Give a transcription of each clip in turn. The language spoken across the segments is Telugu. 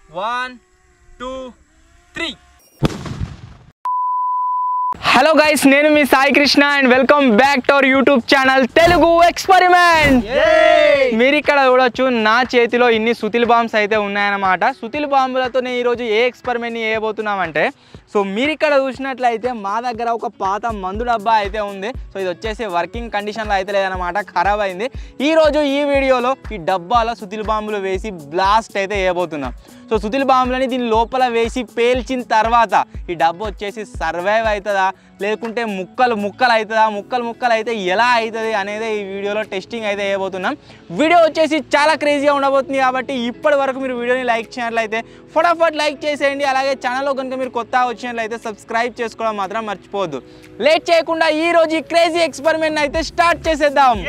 One two three hello guys నేను మీ Sai Krishna and welcome back to our YouTube channel Telugu experiment మీరు ఇక్కడ చూడొచ్చు నా చేతిలో ఇన్ని సుతిల్ బాంబ్స్ అయితే ఉన్నాయన్నమాట సుతిల్ బాంబులతో నేను ఈరోజు ఏ ఎక్స్పెరిమెంట్ని చేయబోతున్నామంటే సో మీరు ఇక్కడ చూసినట్లయితే మా దగ్గర ఒక పాత మందు డబ్బా అయితే ఉంది సో ఇది వచ్చేసి వర్కింగ్ కండిషన్లో అయితే లేదనమాట ఖరాబ్ అయింది ఈరోజు ఈ వీడియోలో ఈ డబ్బాలో సుతిల్ బాంబులు వేసి బ్లాస్ట్ అయితే వేయబోతున్నాం సో సుతిల్ బాంబులని దీని లోపల వేసి పేల్చిన తర్వాత ఈ డబ్బు వచ్చేసి సర్వైవ్ అవుతుందా లేకుంటే ముక్కలు ముక్కలు అవుతుందా ముక్కలు ముక్కలు అయితే ఎలా అవుతుంది అనేది ఈ వీడియోలో టెస్టింగ్ అయితే వేయబోతున్నాం వీడియో వచ్చేసి చాలా క్రేజీగా ఉండబోతుంది కాబట్టి ఇప్పటి వరకు మీరు వీడియోని లైక్ చేయనట్లయితే ఫటాఫట్ లైక్ చేసేయండి అలాగే ఛానల్లో కనుక మీరు కొత్త వచ్చినట్లయితే సబ్స్క్రైబ్ చేసుకోవడం మాత్రం మర్చిపోవద్దు లేట్ చేయకుండా ఈ రోజు ఈ క్రేజీ ఎక్స్పెరిమెంట్ అయితే స్టార్ట్ చేసేద్దాం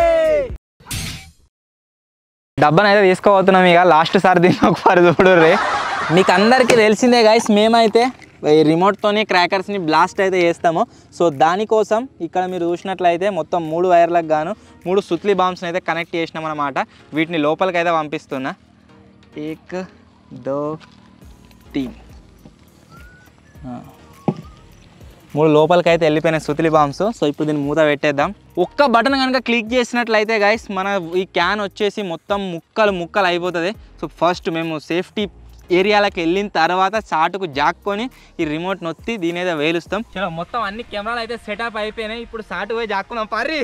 డబ్బాను అయితే తీసుకోబోతున్నాం ఇక లాస్ట్ సారి దీన్ని ఒకసారి చూడరు మీకు అందరికీ తెలిసిందే గైస్ మేమైతే ఈ రిమోట్తోని క్రాకర్స్ని బ్లాస్ట్ అయితే చేస్తాము సో దానికోసం ఇక్కడ మీరు చూసినట్లయితే మొత్తం మూడు వైర్లకు గాను మూడు సుత్లీ బాంబ్స్ని అయితే కనెక్ట్ చేసినాం అనమాట వీటిని లోపలికి అయితే పంపిస్తున్నా ఏక్ దో తీన్ ఆ. మూడు లోపలికి అయితే వెళ్ళిపోయినాయి సుతిలి బాంబ్స్ సో ఇప్పుడు దీన్ని మూత పెట్టేద్దాం ఒక్క బటన్ కనుక క్లిక్ చేసినట్లయితే గైస్ మన ఈ క్యాన్ వచ్చేసి మొత్తం ముక్కలు ముక్కలు అయిపోతుంది సో ఫస్ట్ మేము సేఫ్టీ ఏరియాలకు వెళ్ళిన తర్వాత చాటుకు జాక్కొని ఈ రిమోట్ నొత్తి దీని అయితే వేలుస్తాం చలో మొత్తం అన్ని కెమెరాలు అయితే సెటప్ అయిపోయినాయి ఇప్పుడు సాటు పోయి జాక్కుందాం పర్రి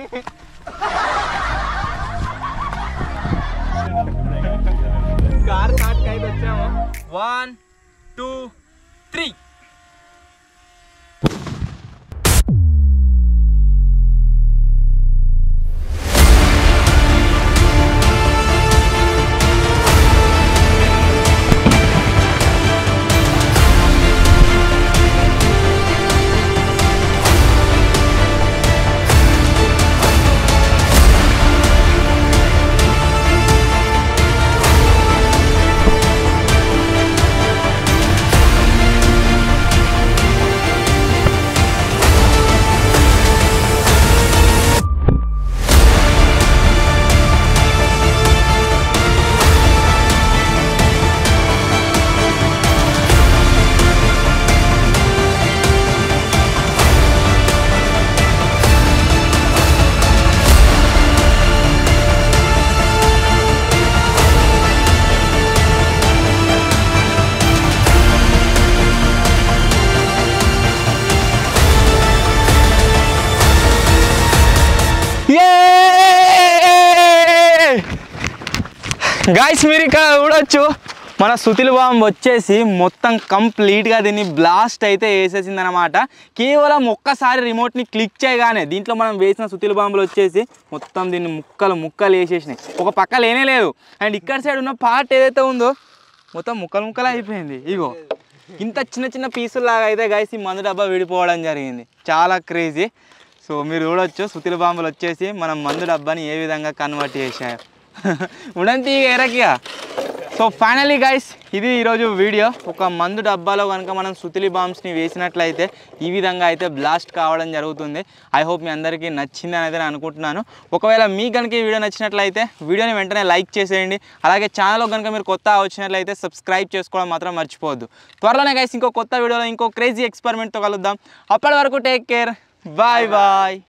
కార్ చాటుకు అయితే వచ్చాము వన్ టూ త్రీ గాయస్ మీరు ఇక్కడ చూడొచ్చు మన సుతిల్ బాంబ్ వచ్చేసి మొత్తం కంప్లీట్గా దీన్ని బ్లాస్ట్ అయితే వేసేసింది అనమాట కేవలం ఒక్కసారి రిమోట్ని క్లిక్ చేయగానే దీంట్లో మనం వేసిన సుతిల్ బాంబులు వచ్చేసి మొత్తం దీన్ని ముక్కలు ముక్కలు వేసేసినాయి ఒక పక్క లేనే లేదు అండ్ ఇక్కడ సైడ్ ఉన్న పార్ట్ ఏదైతే ఉందో మొత్తం ముక్కలు ముక్కలు అయిపోయింది ఇగో ఇంత చిన్న చిన్న పీసుల్లాగా అయితే గైస్ ఈ మందు డబ్బా విడిపోవడం జరిగింది చాలా క్రేజీ సో మీరు చూడొచ్చు సుతిల బాంబులు వచ్చేసి మనం మందు డబ్బాని ఏ విధంగా కన్వర్ట్ చేశాయో ఉడంతి ఎరకిగా సో ఫైనలీ గైస్ ఇది ఈరోజు వీడియో ఒక మందు డబ్బాలో కనుక మనం సుతిలి బాంబ్స్ని వేసినట్లయితే ఈ విధంగా అయితే బ్లాస్ట్ కావడం జరుగుతుంది ఐ హోప్ మీ అందరికీ నచ్చింది అని అయితే నేను అనుకుంటున్నాను ఒకవేళ మీకు కనుక ఈ వీడియో నచ్చినట్లయితే వీడియోని వెంటనే లైక్ చేసేయండి అలాగే ఛానల్లో కనుక మీరు కొత్త వచ్చినట్లయితే సబ్స్క్రైబ్ చేసుకోవడం మాత్రం మర్చిపోవద్దు త్వరలోనే గైస్ ఇంకో కొత్త వీడియోలో ఇంకో క్రేజీ ఎక్స్పెరిమెంట్తో కలుద్దాం అప్పటి వరకు టేక్ కేర్ బాయ్ బాయ్